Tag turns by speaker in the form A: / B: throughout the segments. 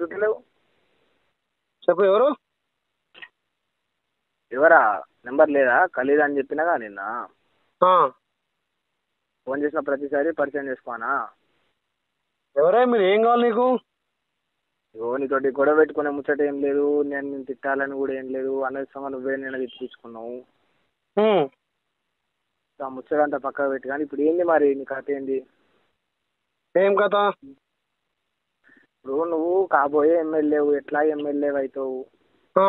A: ఎత్తుతలేవు
B: చెప్పు ఎవరు
A: ఎవరా నెంబర్ లేదా ఖలీద్ అని చెప్పినాగా నిన్న
B: ఆ,
A: ఫోన్ చేసిన ప్రతిసారి పరిచయం చేసుకోనా
B: ఎవరే మీరు ఏం కావాలి నీకు
A: ఇగో నీతోటి గొడవ పెట్టుకునే ముచ్చట ఏం లేదు నేను నేను తిట్టాలని కూడా ఏం లేదు అనవసరంగా నువ్వే నేను తిట్టించుకున్నావు
B: ఉమ్,
A: ఆ ముచ్చట అంతా పక్కకు పెట్టి కానీ ఇప్పుడు ఏంది మరి నీ కథ ఏంది
B: ఏం కథ
A: ఇప్పుడు నువ్వు కాబోయే ఎమ్మెల్యేవు ఎట్లా ఎమ్మెల్యే అవుతావు
B: ఆ,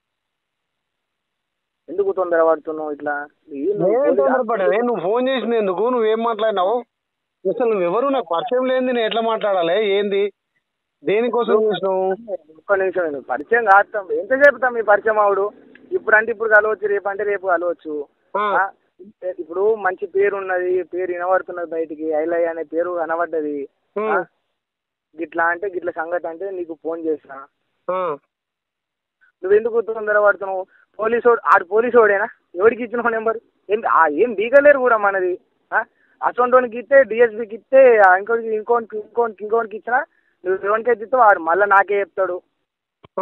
A: ఎందుకు తొందర పడుతున్నావు ఇట్లా ఈ నువ్వు
B: నేను
A: పోలీస్
B: తొందరపడ్డానే నువ్వు ఫోన్ చేసింది ఎందుకు నువ్వేం మాట్లాడినావు అసలు నువ్వెవరు నాకు పరిచయం లేనిది నేను ఎట్లా మాట్లాడాలి ఏంది దేనికోసం చేసినావు
A: ఒక్క నిమిషం నేను పరిచయం కాదు తమ్మి. ఎంత చెప్తాం మీ పరిచయం ఆవిడు ఇప్పుడు అంటే ఇప్పుడు కలవచ్చు రేపు అంటే రేపు కలవచ్చు
B: ఆ,
A: ఆ, ఇప్పుడు మంచి పేరు ఉన్నది పేరు వినబడుతున్నది బయటికి ఐలయ్య అనే పేరు కనబడ్డది
B: ఉమ్,
A: ఆ, గిట్లా అంటే గిట్ల సంగతి అంటే నీకు ఫోన్ చేసిన
B: ఆ.
A: నువ్వు ఎందుకు తొందర పడుతున్నావు పోలీసోడు ఆడు పోలీసోడేనా ఎవరికి ఇచ్చిన నెంబర్ ఏం ఆ, ఏం బీగలేరు కూడా మనది అసొంటోనికి ఇస్తే డిఎస్పీకి ఇస్తే ఆ ఇంకోటికి ఇంకోనికి ఇంకోనికి ఇంకోనికి ఇచ్చినా నువ్వు ఎవరికి ఇస్తావు వాడు మళ్ళీ నాకే చెప్తాడు
B: ఆ.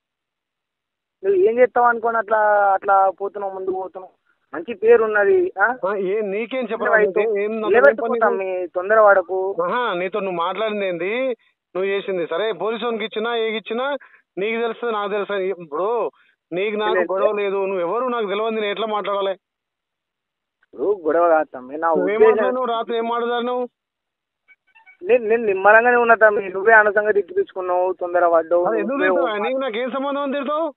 A: నువ్వు ఏం చేస్తావు అనుకోని అట్లా అట్లా పోతున్నావు ముందుకు పోతున్నావు మంచి పేరు ఉన్నది ఆ?
B: ఆ, ఏం నీకేం చెప్పాలి ఏం నాకు
A: నిలబెట్టుకుంటాం మీ తొందర వాడకు
B: ఆహా, నీతో నువ్వు మాట్లాడింది ఏంది నువ్వు చేసింది సరే పోలీసు వానికి ఇచ్చినా ఏగిచ్చినా నీకు తెలుస్తుంది నాకు తెలుసు ఇప్పుడు నీకు నాకు
A: తెలియదు.
B: గొడవ లేదు నువ్వు ఎవరు నాకు తెలియదు నేను ఎట్లా మాట్లాడాలి
A: ఇప్పుడు గొడవ కాదు తమ్మి నా
B: నువ్వేం
A: ఉద్దేశం
B: మాట్లాడినావు రాత్రి ఏం మాట్లాడారు నువ్వు
A: నేను నేను నిమ్మలంగానే ఉన్నా తమ్మి నువ్వే అనసంగా తిట్టి తెచ్చుకున్నావు తొందర పడ్డావు
B: అది ఎందుకు
A: నువ్వే
B: తిడతావు? నీకు నాకు ఏం సంబంధం అని తిడతావు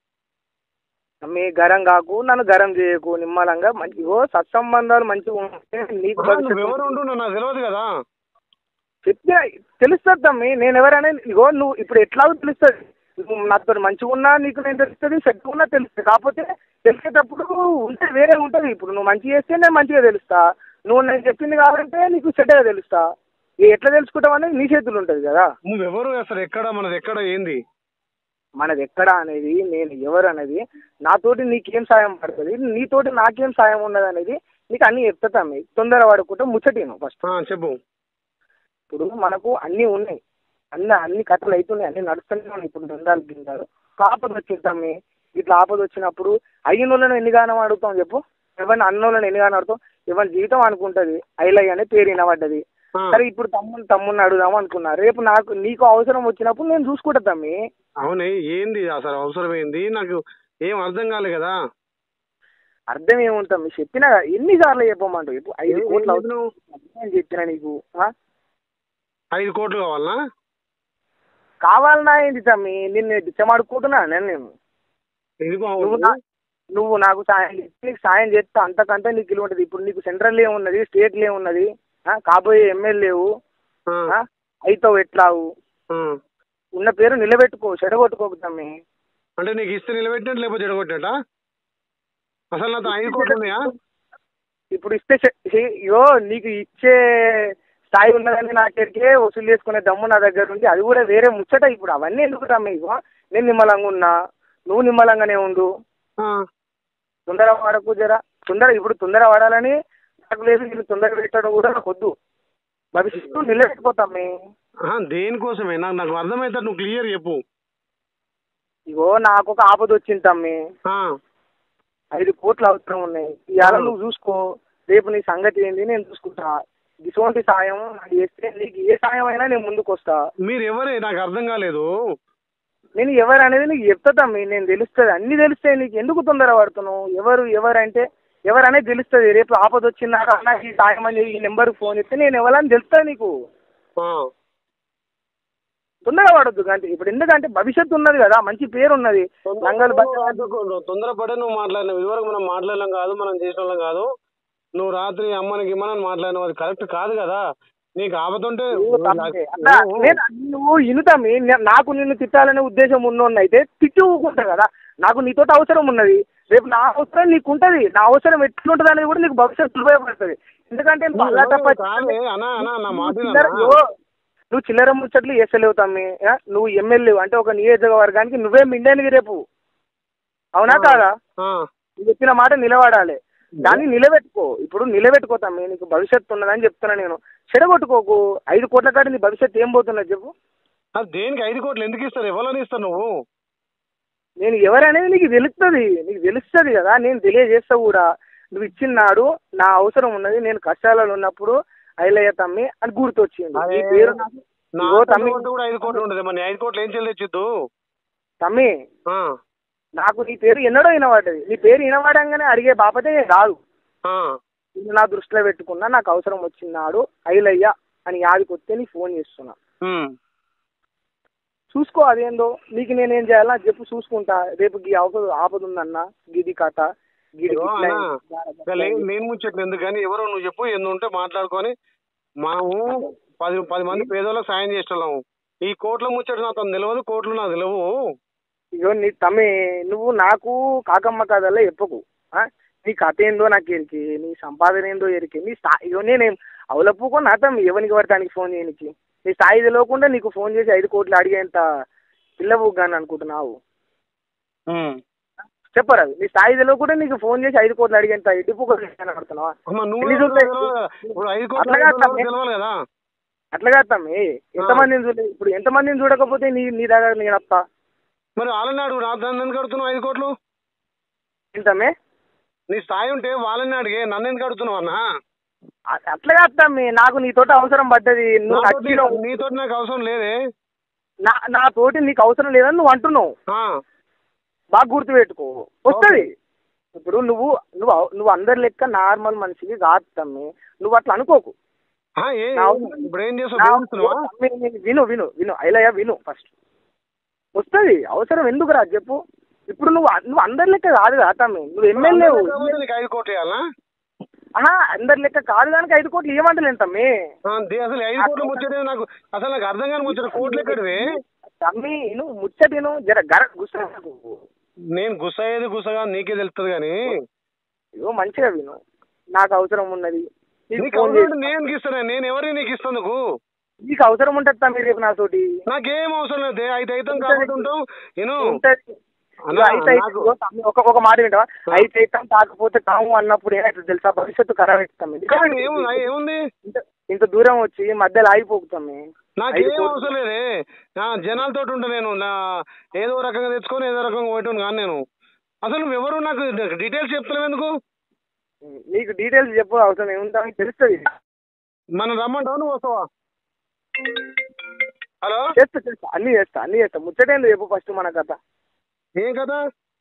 A: తమ్మి గరం కాకు నన్ను గరం చేయకు నిమ్మలంగా మంచి ఇగో సత్సంబంధాలు మంచిగా ఉంటే నీకు
B: ఆహా,
A: భవిష్యత్తు
B: నువ్వెవరు ఉంటున్నావు నాకు తెలియదు కదా
A: చెప్తే తెలుస్తుంది తమ్మి నేను ఎవరైనా ఇగో నువ్వు ఇప్పుడు ఎట్లాగో తెలుస్తుంది నువ్వు నాతో మంచిగా ఉన్నా నీకు నేను తెలుస్తుంది సెట్ ఉన్నా తెలుస్తుంది కాకపోతే తెలిసేటప్పుడు ఉంటే వేరే ఉంటుంది ఇప్పుడు నువ్వు మంచిగా చేస్తే నేను మంచిగా తెలుస్తా నువ్వు నేను చెప్పింది కావాలంటే నీకు సెట్గా తెలుస్తా ఇక ఎట్లా తెలుసుకుంటావు అనేది నీ చేతులు ఉంటుంది కదా
B: నువ్వెవరు అసలు ఎక్కడ మనది ఎక్కడ ఏంది
A: మనది ఎక్కడ అనేది నేను ఎవరు అనేది నాతోటి నీకేం సాయం పడుతుంది నీతోటి నాకేం సాయం ఉన్నది అనేది నీకు అన్ని చెప్తా తమ్మి తొందర పడకుండా ముచ్చటిను ఫస్ట్
B: ఆ, చెప్పు
A: ఇప్పుడు మనకు అన్నీ ఉన్నాయి అన్ని అన్ని కథలు అవుతున్నాయి అన్ని నడుస్తూనే ఉన్నాయి ఇప్పుడు దందాలు గిందాలు ఆపద వచ్చింది తమ్మి ఇట్లా ఆపద వచ్చినప్పుడు అయిన వాళ్ళని ఎన్ని గానం అడుగుతాం చెప్పు ఎవరిని అన్నోళ్ళని ఎన్ని గానం అడుగుతాం ఎవరి జీవితం అనుకుంటుంది ఐలయ్య అనే పేరు వినబడ్డది
B: ఆ,
A: సరే ఇప్పుడు తమ్ముని తమ్ముని అడుగుదాం అనుకున్నా రేపు నాకు నీకు అవసరం వచ్చినప్పుడు నేను చూసుకుంటా తమ్మి
B: అవునే ఏంది అసలు అవసరం ఏంది నాకు ఏం అర్థం కాలే కదా
A: అర్థం ఏముంటాం మీకు చెప్పినా కదా, ఎన్నిసార్లు చెప్పమంటావు ఇప్పుడు ఐదు
B: ఏం-
A: కోట్లు
B: ఏం
A: అవసరం
B: చెప్పినావు?
A: నేను చెప్పినా నీకు ఆ?
B: ఐదు కోట్లు కావాలనా
A: కావాలన్నా ఏంటి తమ్మి నిన్ను బిచ్చమాడుకుంటున్నా నేను నేను
B: ఎందుకు
A: నువ్వు నా- నువ్వు నాకు సాయం చేస్తే నీకు సాయం చేస్తే అంతకంటే నీకు ఇల్లు ఉంటుంది ఇప్పుడు నీకు సెంట్రల్ ఏమున్నది స్టేట్ ఏమున్నది ఆ? కాబోయే ఎమ్మెల్యేవు
B: ఆ,
A: అయితావు ఎట్లావు
B: ఆ.
A: ఉన్న పేరు నిలబెట్టుకో చెడగొట్టుకోకు తమ్మి
B: అంటే నీకు ఇస్తే నిలబెట్టినట్టు లేకపోతే చెడగొట్టినట్టా అసలు నాతో ఐదు కోట్లు ఉన్నాయా
A: ఇప్పుడు ఇస్తే చె- చె- ఇగో నీకు ఇచ్చే స్థాయి ఉన్నదని నా దగ్గరికే వసూలు చేసుకునే దమ్ము నా దగ్గర ఉంది అది కూడా వేరే ముచ్చట ఇప్పుడు అవన్నీ ఎందుకు తమ్మి ఇగో నేను నిమ్మలంగా ఉన్నా నువ్వు నిమ్మలంగానే ఉండు
B: ఆ,
A: తొందర పడకు జర తొందర ఇప్పుడు తొందర పడాలని నాకు లేదు నేను తొందర పెట్టడం కూడా నాకు వద్దు భవిష్యత్తు నిలబెట్టుకోతామ్మి
B: ఆహా, దేనికోసమే నాకు నాకు అర్థమైతే నువ్వు క్లియర్ చెప్పు
A: ఇగో నాకు ఒక ఆపద వచ్చింది తమ్మి
B: ఆ,
A: ఐదు కోట్లు అవసరం ఉన్నాయి ఇవాళ నువ్వు చూసుకో రేపు నీ సంగతి ఏంది నేను చూసుకుంటా ఇటువంటి సాయం నాకు చేస్తే నీకు ఏ సాయం అయినా నేను ముందుకు వస్తా
B: మీరు ఎవరే నాకు అర్థం కాలేదు
A: నేను ఎవరు అనేది నీకు చెప్తా తమ్మి నేను తెలుస్తుంది అన్ని తెలుస్తాయి నీకు ఎందుకు తొందర పడుతున్నావు ఎవరు ఎవరు అంటే ఎవరు అనేది తెలుస్తుంది రేపు ఆపద వచ్చిందాక అన్న ఈ సాయం అని ఈ నెంబర్ ఫోన్ ఇస్తే నేను ఎవరని తెలుస్తుంది నీకు
B: ఆ,
A: తొందర పడొద్దు అంటే ఇప్పుడు ఎందుకంటే భవిష్యత్తు ఉన్నది కదా మంచి పేరు ఉన్నది నంగల్
B: నువ్వు తొందరపడే నువ్వు మాట్లాడినావు ఇదివరకు మనం మాట్లాడలేం కాదు మనం చేసిన వాళ్ళం కాదు నువ్వు రాత్రి అమ్మనికి ఇమ్మనని మాట్లాడినావు అది కరెక్ట్ కాదు కదా నీకు ఆపతుంటే
A: అన్నా, నేను నువ్వు ఇనుతామి నాకు నిన్ను తిట్టాలనే ఉద్దేశం ఉన్నోడిని అయితే తిట్టి ఊకుంటా కదా నాకు నీతో అవసరం ఉన్నది రేపు నా అవసరం నీకు ఉంటుంది నా అవసరం ఎట్లుంటుంది అనేది కూడా నీకు భవిష్యత్తు ఉపయోగపడుతుంది ఎందుకంటే నువ్వు అలా తప్ప
B: కాదే అన్నా అన్నా నా మాట
A: నువ్వు
B: వినన్నా?
A: చిల్లర- ఓ, నువ్వు చిల్లర ముచ్చట్లు చేస్తలేవు తమ్మి ఆ? నువ్వు ఎమ్మెల్యే అంటే ఒక నియోజకవర్గానికి నువ్వే మిండేనివి రేపు అవునా కాదా
B: ఆ,
A: నువ్వు చెప్పిన మాట నిలబడాలి దాన్ని నిలబెట్టుకో ఇప్పుడు నిలబెట్టుకో తమ్మి నీకు భవిష్యత్తు ఉన్నదని చెప్తున్నా నేను చెడగొట్టుకోకు ఐదు కోట్ల కాడ నీ భవిష్యత్తు ఏం పోతున్నది చెప్పు
B: అది దేనికి ఐదు కోట్లు ఎందుకు ఇస్తారు ఎవరైనా ఇస్తారు నువ్వు
A: నేను ఎవరనేది నీకు తెలుస్తుంది నీకు తెలుస్తుంది కదా నేను తెలియజేస్తా కూడా నువ్వు ఇచ్చిన నాడు నా అవసరం ఉన్నది నేను కష్టాలలో ఉన్నప్పుడు ఐలయ్య తమ్మి అని గుర్తొచ్చింది నీ పేరు నాకు
B: నా
A: ఇగో తమ్మి
B: అకౌంట్ కూడా ఐదు కోట్లు ఉండదు మరి ఐదు కోట్లు ఏం చెల్లి తెచ్చిద్దు
A: తమ్మి
B: ఆ,
A: నాకు నీ పేరు ఎన్నడో వినబడ్డది నీ పేరు వినబడంగానే అడిగే బాపతే నేను రాదు
B: ఆ.
A: నిన్ను నా దృష్టిలో పెట్టుకున్నా నాకు అవసరం వచ్చినాడు ఐలయ్య అని యాదికి వస్తే నీకు ఫోన్ చేస్తున్నా
B: ఉమ్.
A: చూసుకో అదేందో నీకు నేనేం చేయాలా చెప్పు చూసుకుంటా రేపు గీ ఆపద ఆపద ఉందన్న గిది కథ గిడి
B: ఇగో
A: గిట్ల
B: అన్నా,
A: అయింది.
B: ఇక లే- నేను ముచ్చట్లు ఎందుకు కానీ ఎవరో నువ్వు చెప్పు ఎన్ని ఉంటే మాట్లాడుకొని మనము పది పది మంది పేదోళ్ళకి సాయం చేస్తున్నాము ఈ కోట్ల ముచ్చట నాకు తెలియదు కోట్లు నాకు తెలియవు
A: ఇగో నీ తమ్మి నువ్వు నాకు కాకమ్మ కథల్లో చెప్పకు ఆ? నీ కథ ఏందో నాకు ఎరికి నీ సంపాదన ఏందో ఎరికి నీ స్థా ఇగో నేనేం అవలప్పుకో నా తమ్మి ఎవరికి పడటానికి ఫోన్ చేయనికి నీ స్థాయి తెలియకుండా నీకు ఫోన్ చేసి ఐదు కోట్లు అడిగేంత పిల్లవుగాని అనుకుంటున్నావు
B: ఉమ్.
A: చెప్పరు అవి నీ స్థాయి తెలియకుండా నీకు ఫోన్ చేసి ఐదు కోట్లు అడిగేంత ఇటుపు అనుకుంటున్నావా
B: అమ్మ నువ్వు
A: ఎన్ని
B: ఎవరో
A: చూస్తాయి?
B: తెలియదు కదా. ఇప్పుడు ఐదు కోట్లు
A: అట్లా కాదు తమ్మి.
B: తెలియాలి కదా
A: అట్లా కాదు తమ్మి ఎంతమందిని చూడలే ఇప్పుడు ఎంతమందిని చూడకపోతే నీ నీ దగ్గర నేను వస్తా
B: మరి వాళ్ళని అడుగు నా నన్ను ఎందుకు అడుగుతున్నావు ఐదు కోట్లు
A: ఏంటమ్మే
B: నీ స్థాయి ఉంటే వాళ్ళని అడిగే నన్ను ఎందుకు అడుగుతున్నావు అన్న
A: అ- అట్లా కాదు తమ్మి నాకు నీతోటి అవసరం పడ్డది నువ్వు
B: నాతోటి-
A: నచ్చినావు
B: నీతోటి నాకు అవసరం లేదే
A: నా నా తోటి నీకు అవసరం లేదని నువ్వు అంటున్నావు
B: ఆ.
A: బాగా గుర్తుపెట్టుకో వస్తుంది ఇప్పుడు నువ్వు నువ్వు అవ- నువ్వు అందరి లెక్క నార్మల్ మనిషివి కాదు తమ్మి నువ్వు అట్లా అనుకోకు
B: ఆ, ఏ
A: నా-
B: ఇప్పుడు ఏం
A: నా-
B: చేస్తావు బెదిరిస్తున్నావా?
A: తమ్మి, నేను విను విను విను ఐలయ్య విను ఫస్ట్ వస్తుంది అవసరం ఎందుకు రా చెప్పు ఇప్పుడు నువ్వు అ- నువ్వు అందరి లెక్క కాదు కదా తమ్మి నువ్వు ఎమ్మెల్యే
B: అందరిలో కాకపోతే నీకు ఐదు కోట్లు ఇవ్వాలా
A: ఆహా అందరి లెక్క కాదు దానికి ఐదు కోట్లు ఇవ్వమంటలేను తమ్మి
B: ఆ, దే- అసలు ఐదు కోట్లు ముచ్చటే నాకు అసలు నాకు అర్థం కాని ముచ్చట కోట్లు ఎక్కడివి
A: తమ్మి నువ్వు ముచ్చటిను జర గర గుస్స
B: నేను గుస అయ్యేది గుసగా నీకే తెలుస్తుంది కానీ
A: ఇగో మంచిగా విను నాకు అవసరం ఉన్నది నీకు
B: నీకు
A: ఫోన్
B: అవసరం
A: చేసి
B: ఉంటే నేను ఇస్తాను నేను ఎవరిని నీకు ఇస్తాను
A: నీకు అవసరం ఉంటుంది తమ్మి రేపు నాతోటి
B: నాకేం అవసరం లేదు అయితే అవుతాం కాబట్టి ఉంటాం నేను
A: ఉంటది.
B: అన్నా,
A: ఇగో అయితే అయితే
B: నాకు-
A: ఇగో తమ్మి ఒక ఒక మాట వింటావా అయితే అయితే కాకపోతే కాము అన్నప్పుడు ఏమైతే తెలుసా భవిష్యత్తు ఖరాబ్ అవుతుంది
B: కానీ ఏముంది ఏముంది
A: ఇంత ఇంత దూరం వచ్చి మధ్యలో ఆగిపోతామే
B: నాకేం అవసరం లేదే నా జనాలతో ఉంటా నేను నా ఏదో రకంగా తెచ్చుకొని ఏదో రకంగా పోయటం కానీ నేను అసలు నువ్వు ఎవరు నాకు డీటెయిల్స్ చెప్తలేవు ఎందుకు
A: నీకు డీటెయిల్స్ చెప్పు అవసరం ఏముందా అని తెలుస్తుంది
B: మనం రమ్మంటావు నువ్వు వస్తావా హలో
A: చేస్తా చేస్తా అన్ని చేస్తా అన్ని చేస్తా ముచ్చటేందో చెప్పు ఫస్ట్ మన కథ
B: ఏం కదా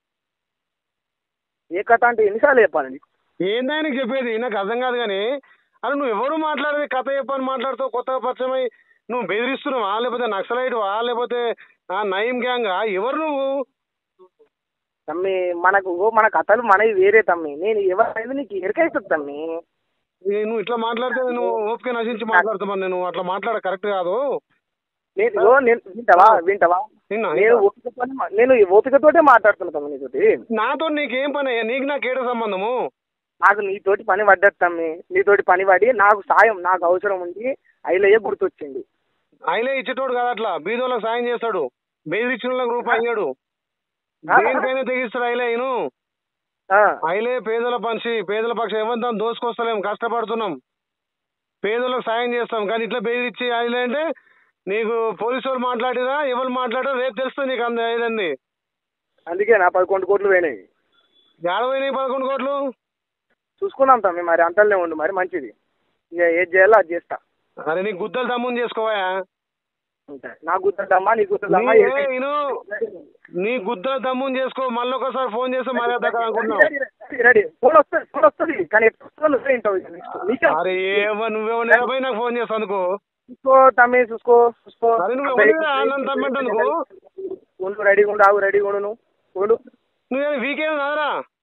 A: ఏ కథ అంటే ఎన్నిసార్లు చెప్పాలి నీకు
B: ఏందా నీకు చెప్పేది నాకు అర్థం కాదు కానీ అరే నువ్వు ఎవరు మాట్లాడేది కథ చెప్పని మాట్లాడుతావు కొత్తగా పరిచయం అయ్యి నువ్వు బెదిరిస్తున్నావా లేకపోతే నక్సలైట్వా లేకపోతే ఆ నయీం గ్యాంగా ఎవరు నువ్వు
A: తమ్మి మనకు ఓ మన కథలు మనవి వేరే తమ్మి నేను ఎవరైనా నీకు ఎరకైతుంది తమ్మి
B: ఈ నువ్వు ఇట్లా మాట్లాడితే నువ్వు ఓపిక నశించి మాట్లాడుతామని నేను అట్లా మాట్లాడ కరెక్ట్ కాదు
A: నేను ఇగో నేను వింటావా వింటావా
B: నిన్న
A: నేను ఓపికతో నేను ఈ ఓపికతోటే మాట్లాడుతున్నా తమ్మి నీతోటి
B: నాతో నీకేం పని అయ్యా నీకు నాకు ఏడ సంబంధము
A: నాకు నీతోటి పని పడ్డది తమ్మి నీతోటి పని పడి నాకు సాయం నాకు అవసరం ఉంది ఐలయ్య గుర్తొచ్చింది
B: ఆయనే ఇచ్చేటోడు కాదు అట్లా బీదోళ్ళకి సాయం చేస్తాడు బెదిరించిన వాళ్ళకి రూపాయి అయ్యాడు దేనికైనా తెగిస్తాడు అయిలే ఈయన
A: ఆ,
B: అయిలే పేదల పనిషి పేదల పక్షం ఎవరితో దోసుకొస్తలేం కష్టపడుతున్నాం పేదలకు సాయం చేస్తాం కానీ ఇట్లా బెదిరించి అయిలే అంటే నీకు పోలీసు వాళ్ళు మాట్లాడిరా ఎవరు మాట్లాడారో రేపు తెలుస్తుంది నీకు అంద ఇదండి
A: అందుకే నా పదకొండు కోట్లు పోయినాయి
B: ఏడవైనాయి పదకొండు కోట్లు
A: చూసుకుందాం తమ్మి మరి అంతలోనే ఉండు మరి మంచిది ఇక ఏది చేయాలో అది చేస్తా
B: అరే నీ గుద్దలు తమ్ముని చేసుకోవా
A: అంతే. నా గుర్తుందమ్మా నీ గుర్తుందమ్మా
B: నీ- ఏ, ఈను, నీ గుద్దల తమ్ముని చేసుకో మళ్ళీ ఒకసారి ఫోన్ చేస్తే మర్యాద అనుకుంటున్నావు
A: రెడీ, రెడీ ఫోన్ వస్తుంది ఫోన్ వస్తుంది కానీ ఎప్పుడు వస్తుందో నువ్వే వింటావు ఇక next. నీకే
B: అరే ఏమో నువ్వేమో నిలబడి నాకు ఫోన్ చేస్తా అందుకు
A: చూసుకో తమ్మి చూసుకో చూసుకో
B: అరే నువ్వు ఎవరిని ఆనందం తమ్మంటే అందుకు
A: ఉండు రెడీగా ఉండు ఆగు రెడీగా ఉండు నువ్వు ఉండు
B: నువ్వేమో వీకేం కాదరా